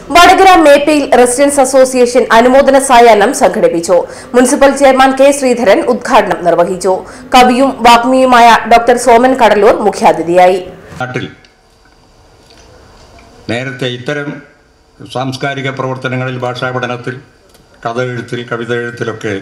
Vadakara മേപ്പയിൽ residence association അനുമോദന സായാഹ്നം സംഘടിപ്പിച്ചു മുനിസിപ്പൽ ചെയർമാൻ കെ ശ്രീധരൻ ഉദ്ഘാടനം നിർവഹിച്ചു കവിയും വാഗ്മിയുമായ ഡോക്ടർ സോമൻ കടലൂർ മുഖ്യാതിഥിയായി നാട്ടിൽ നേരത്തെ ഇത്തരം സാംസ്കാരിക പ്രവർത്തനങ്ങളിൽ ഭാഷാ പഠനത്തിൽ കഥ എഴുത്തിൽ കവിത എഴുത്തിലൊക്കെ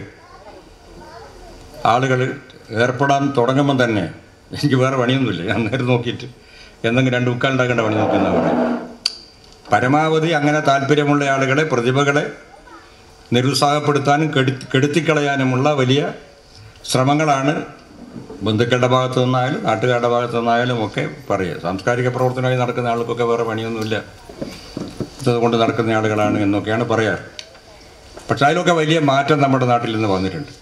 ആളുകൾ ഏർപ്പെടാൻ തുടങ്ങുമ്പോൾ തന്നെ എനിക്ക് വേറെ പണിയൊന്നുമില്ല ഞാൻ നേരെ നോക്കിയിട്ട് എന്തെങ്കിലും രണ്ട് ഉക്കാലുണ്ടാക്കേണ്ട പണി നോക്കുന്ന പറയും പരമാവധി അങ്ങനെ താല്പര്യമുള്ള ആളുകളെ പ്രതിഭകളെ നിരുത്സാഹപ്പെടുത്താനും കെടു കെടുത്തിക്കളയാനുമുള്ള വലിയ ശ്രമങ്ങളാണ് ബന്ധുക്കളുടെ ഭാഗത്തു നിന്നായാലും നാട്ടുകാരുടെ ഭാഗത്തു നിന്നായാലും ഒക്കെ പറയുക സാംസ്കാരിക പ്രവർത്തനമായി നടക്കുന്ന ആൾക്കൊക്കെ വേറെ പണിയൊന്നുമില്ല ഇതുകൊണ്ട് നടക്കുന്ന ആളുകളാണ് എന്നൊക്കെയാണ് പറയാറ് പക്ഷെ അതിലൊക്കെ വലിയ മാറ്റം നമ്മുടെ നാട്ടിൽ നിന്ന് വന്നിട്ടുണ്ട്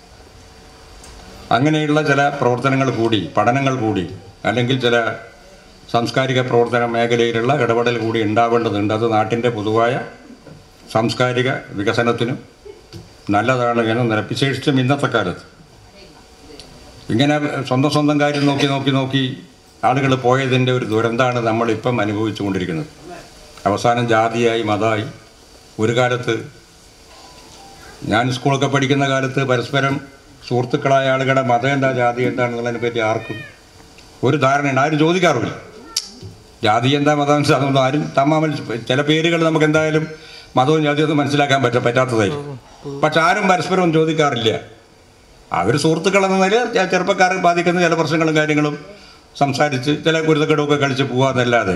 അങ്ങനെയുള്ള ചില പ്രവർത്തനങ്ങൾ കൂടി പഠനങ്ങൾ കൂടി അല്ലെങ്കിൽ ചില സാംസ്കാരിക പ്രവർത്തന മേഖലയിലുള്ള ഇടപെടൽ കൂടി ഉണ്ടാവേണ്ടതുണ്ട് അത് നാട്ടിൻ്റെ പൊതുവായ സാംസ്കാരിക വികസനത്തിനും നല്ലതാണ് എന്ന് നില വിശേഷിച്ചും ഇന്നത്തെ കാലത്ത് ഇങ്ങനെ സ്വന്തം സ്വന്തം കാര്യം നോക്കി നോക്കി നോക്കി ആളുകൾ പോയതിൻ്റെ ഒരു ദുരന്തമാണ് നമ്മളിപ്പം അനുഭവിച്ചു കൊണ്ടിരിക്കുന്നത് അവസാനം ജാതിയായി മതമായി ഒരു കാലത്ത് ഞാൻ സ്കൂളൊക്കെ പഠിക്കുന്ന കാലത്ത് പരസ്പരം സുഹൃത്തുക്കളായ ആളുകളുടെ മതം എന്താ ജാതി എന്താണെന്നുള്ളതിനെ പറ്റി ആർക്കും ഒരു ധാരണയുണ്ട് ആരും ചോദിക്കാറില്ല ജാതി എന്താ മതം എന്താ അതൊന്നും ആരും തമ്മാമൽ ചില പേരുകൾ നമുക്ക് എന്തായാലും മതവും ജാതിയും ഒന്നും മനസ്സിലാക്കാൻ പറ്റ പറ്റാത്തതായിരിക്കും പക്ഷെ ആരും പരസ്പരം ചോദിക്കാറില്ല അവർ സുഹൃത്തുക്കൾ എന്ന നിലയിൽ ചെ- ചെറുപ്പക്കാരെ ബാധിക്കുന്ന ചില പ്രശ്നങ്ങളും കാര്യങ്ങളും സംസാരിച്ച് ചില കുരുത്തക്കെടുമൊക്കെ കളിച്ച് പോകാന്നല്ലാതെ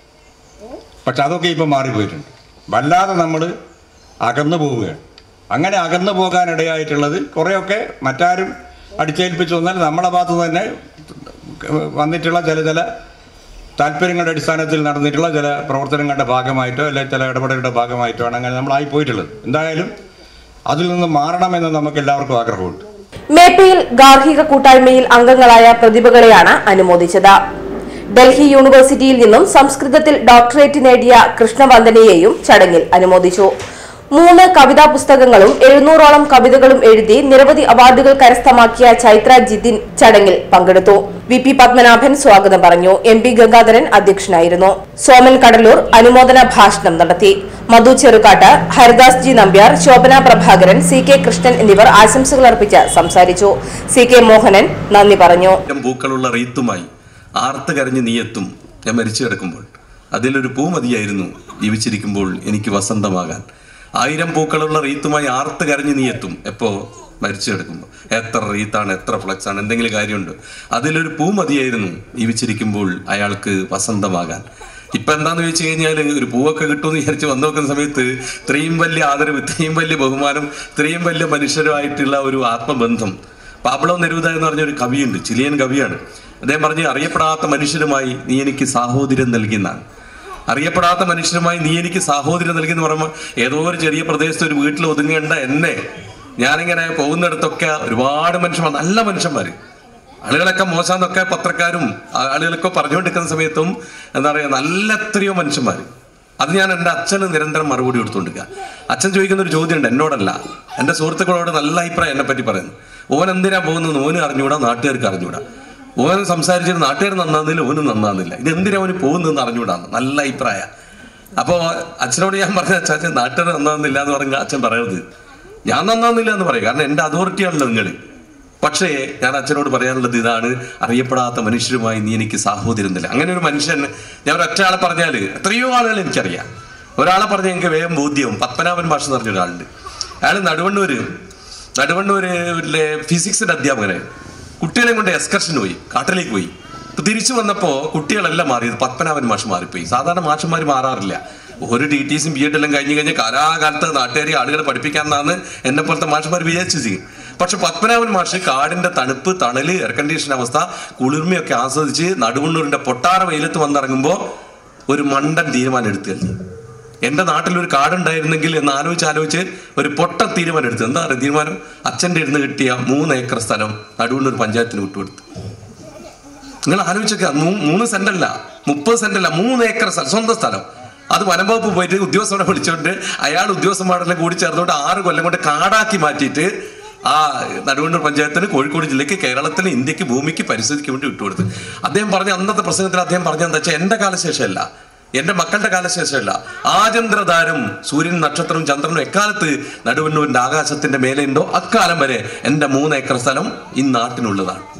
പക്ഷെ അതൊക്കെ ഇപ്പം മാറിപ്പോയിട്ടുണ്ട് വല്ലാതെ നമ്മൾ അകന്നു പോവുകയാണ് അങ്ങനെ അകന്നു പോകാനിടയായിട്ടുള്ളത് കുറേയൊക്കെ മറ്റാരും അടിച്ചേൽപ്പിച്ചു വന്നാൽ നമ്മളെ ഭാഗത്ത് നിന്ന് തന്നെ വന്നിട്ടുള്ള ചില ചില താല്പര്യങ്ങളുടെ അടിസ്ഥാനത്തിൽ നടന്നിട്ടുള്ള ചില പ്രവർത്തനങ്ങളുടെ ഭാഗമായിട്ടോ അല്ലെങ്കിൽ ചില ഇടപെടലുടെ ഭാഗമായിട്ടോ ആണ് അങ്ങനെ നമ്മളായി പോയിട്ടുള്ളത് എന്തായാലും അതിൽ നിന്ന് മാറണമെന്ന് നമുക്ക് എല്ലാവർക്കും ആഗ്രഹമുണ്ട് മേപ്പയിൽ ഗാർഹിക കൂട്ടായ്മയിൽ അംഗങ്ങളായ പ്രതിഭകളെയാണ് അനുമോദിച്ചത് ഡൽഹി യൂണിവേഴ്സിറ്റിയിൽ നിന്നും സംസ്കൃതത്തിൽ ഡോക്ടറേറ്റ് നേടിയ കൃഷ്ണവന്ദനയെയും ചടങ്ങിൽ അനുമോദിച്ചു മൂന്ന് കവിതാ പുസ്തകങ്ങളും എഴുന്നൂറോളം കവിതകളും എഴുതി നിരവധി അവാർഡുകൾ കരസ്ഥമാക്കിയ ചൈത്ര ജിതിൻ ചടങ്ങിൽ പങ്കെടുത്തു വി പി പത്മനാഭൻ സ്വാഗതം പറഞ്ഞു എം പി ഗംഗാധരൻ അധ്യക്ഷനായിരുന്നു സോമൻ കടലൂർ അനുമോദന ഭാഷണം നടത്തി മധു ചെറുകാട്ട് ഹരിദാസ് ജി നമ്പ്യാർ ശോഭന പ്രഭാകരൻ സി കെ കൃഷ്ണൻ എന്നിവർ ആശംസകൾ അർപ്പിച്ച് സംസാരിച്ചു സി കെ മോഹനൻ നന്ദി പറഞ്ഞു ആയിരം പൂക്കളുള്ള റീത്തുമായി ആർത്ത് കരഞ്ഞ് നീയെത്തും ഞാൻ മരിച്ചു കിടക്കുമ്പോൾ അതിലൊരു പൂ മതിയായിരുന്നു ജീവിച്ചിരിക്കുമ്പോൾ എനിക്ക് വസന്തമാകാൻ ആയിരം പൂക്കളുള്ള റീത്തുമായി ആർത്ത് കരഞ്ഞ് നീയെത്തും എപ്പോ മരിച്ചു കിടക്കുമ്പോൾ എത്ര റീത്താണ് എത്ര ഫ്ലക്സ് ആണ് എന്തെങ്കിലും കാര്യമുണ്ട് അതിലൊരു പൂ മതിയായിരുന്നു ജീവിച്ചിരിക്കുമ്പോൾ അയാൾക്ക് വസന്തമാകാൻ ഇപ്പൊ എന്താന്ന് ചോദിച്ചു കഴിഞ്ഞാൽ ഒരു പൂവൊക്കെ കിട്ടുമെന്ന് വിചാരിച്ച് വന്നു നോക്കുന്ന സമയത്ത് ഇത്രയും വലിയ ആദരവ് ഇത്രയും വലിയ ബഹുമാനം ഇത്രയും വലിയ മനുഷ്യരുമായിട്ടുള്ള ഒരു ആത്മബന്ധം പാബ്ലോ നെരൂദ എന്ന് പറഞ്ഞ ഒരു കവിയുണ്ട് ചിലിയൻ കവിയാണ് അദ്ദേഹം പറഞ്ഞ് അറിയപ്പെടാത്ത മനുഷ്യരുമായി നീ എനിക്ക് സാഹോദര്യം നൽകിയെന്നാണ് അറിയപ്പെടാത്ത മനുഷ്യരുമായി നീ എനിക്ക് സാഹോദര്യം നൽകി എന്ന് പറയുമ്പോൾ ഏതോ ഒരു ചെറിയ പ്രദേശത്ത് ഒരു വീട്ടിൽ ഒതുങ്ങേണ്ട എന്നെ ഞാനിങ്ങനെ പോകുന്നിടത്തൊക്കെ ഒരുപാട് മനുഷ്യന്മാർ നല്ല മനുഷ്യന്മാര് ആളുകളൊക്കെ മോശമെന്നൊക്കെ പത്രക്കാരും ആ- ആളുകളൊക്കെ പറഞ്ഞുകൊണ്ടിരിക്കുന്ന സമയത്തും എന്താ പറയുക നല്ല എത്രയോ മനുഷ്യന്മാര് അത് ഞാൻ എൻ്റെ അച്ഛന് നിരന്തരം മറുപടി കൊടുത്തുകൊണ്ടിരിക്കുക അച്ഛൻ ചോദിക്കുന്ന ഒരു ചോദ്യമുണ്ട് എന്നോടല്ല എൻ്റെ സുഹൃത്തുക്കളോട് നല്ല അഭിപ്രായം എന്നെ പറ്റി പറയുന്നു ഓൻ എന്തിനാ പോകുന്നത് ഓന് അറിഞ്ഞൂടാ നാട്ടുകാർക്ക് അറിഞ്ഞൂടാ ഓൻ സംസാരിച്ചിട്ട് നാട്ടുകാർ നന്നാകുന്നില്ല ഓനും നന്നാകുന്നില്ല ഇത് എന്തിനാ ഓന് പോകുന്നതെന്ന് അറിഞ്ഞൂടാന്ന് നല്ല അഭിപ്രായ അപ്പോൾ അച്ഛനോട് ഞാൻ പറഞ്ഞ അച്ഛൻ നാട്ടുകാർ നന്നാകുന്നില്ല എന്ന് പറഞ്ഞ അച്ഛൻ പറയരുത് ഞാൻ നന്നാകുന്നില്ല എന്ന് പറയും കാരണം എൻ്റെ അതോറിറ്റിയാണല്ലോ നിങ്ങൾ പക്ഷേ ഞാൻ അച്ഛനോട് പറയാനുള്ളത് ഇതാണ് അറിയപ്പെടാത്ത മനുഷ്യരുമായി നീ എനിക്ക് സാഹോദര്യം തരില്ല അങ്ങനെ ഒരു മനുഷ്യൻ ഞാൻ ഒരു ഒറ്റ ആളെ പറഞ്ഞാൽ എത്രയോ ആളുകൾ എനിക്കറിയാം ഒരാളെ പറഞ്ഞാൽ എനിക്ക് വേഗം ബോധ്യവും പത്മനാഭൻ ഭാഷ എന്ന് പറഞ്ഞ ഒരാളുണ്ട് അയാൾ നടുവണ്ണൂര് നടുവണ്ണൂരിലെ ഫിസിക്സിന്റെ അധ്യാപകനെ കുട്ടികളെ കൊണ്ട് എക്സ്കർഷൻ പോയി കാട്ടിലേക്ക് പോയി ഇപ്പൊ തിരിച്ചു വന്നപ്പോ കുട്ടികളെല്ലാം മാറിയത് പത്മനാഭൻ മാഷ് മാറിപ്പോയി സാധാരണ മാഷന്മാർ മാറാറില്ല ഒരു ടി ടി സിയും ബി എഡ് എല്ലാം കഴിഞ്ഞ് കഴിഞ്ഞ് കാലാകാലത്ത് നാട്ടുകാരെ ആളുകളെ പഠിപ്പിക്കാമെന്നാണ് എന്നെ പോലത്തെ മാഷന്മാർ വിചാരിച്ചു ചെയ്യും പക്ഷെ പത്മനാഭൻ മാഷ് കാടിന്റെ തണുപ്പ് തണല് എയർ കണ്ടീഷൻ അവസ്ഥ കുളിർമയൊക്കെ ആസ്വദിച്ച് നടുവണ്ണൂരിന്റെ പൊട്ടാറ വെയിലത്ത് വന്നിറങ്ങുമ്പോൾ ഒരു മണ്ടൻ തീരുമാനം എടുത്തു കഴിഞ്ഞു എന്റെ നാട്ടിൽ ഒരു കാടുണ്ടായിരുന്നെങ്കിൽ എന്ന് ആലോചിച്ച് ആലോചിച്ച് ഒരു പൊട്ട തീരുമാനം എടുത്തു എന്താ പറയുക തീരുമാനം അച്ഛൻ്റെ ഇരുന്ന് കിട്ടിയ മൂന്ന് ഏക്കർ സ്ഥലം നടുവണ്ണൂർ പഞ്ചായത്തിന് വിട്ടുകൊടുത്തു നിങ്ങൾ ആലോചിച്ചൊക്കെ മൂന്ന് സെന്റ് അല്ല മുപ്പത് സെന്റ് അല്ല മൂന്ന് ഏക്കർ സ്ഥലം സ്വന്തം സ്ഥലം അത് വനംവകുപ്പ് പോയിട്ട് ഉദ്യോഗസ്ഥനെ വിളിച്ചുകൊണ്ട് അയാൾ ഉദ്യോഗസ്ഥന്മാരെല്ലാം കൂടി ചേർന്നുകൊണ്ട് ആറ് കൊല്ലം കൊണ്ട് കാടാക്കി മാറ്റിയിട്ട് ആ നടുവണ്ണൂർ പഞ്ചായത്തിന് കോഴിക്കോട് ജില്ലയ്ക്ക് കേരളത്തിന് ഇന്ത്യക്ക് ഭൂമിക്ക് പരിസ്ഥിതിക്ക് വേണ്ടി വിട്ടുകൊടുത്തു അദ്ദേഹം പറഞ്ഞ അന്നത്തെ പ്രസംഗത്തിൽ അദ്ദേഹം പറഞ്ഞ എന്താ വെച്ചാൽ എന്റെ കാലശേഷമല്ല എന്റെ മക്കളുടെ കാലശേഷമല്ല ആചന്ദ്രതാരം സൂര്യൻ നക്ഷത്രവും ചന്ദ്രനും എക്കാലത്ത് നടുവന്നൂരിന്റെ ആകാശത്തിന്റെ മേലെ ഉണ്ടോ അക്കാലം വരെ എന്റെ മൂന്ന് ഏക്കർ സ്ഥലം ഈ നാട്ടിനുള്ളതാണ്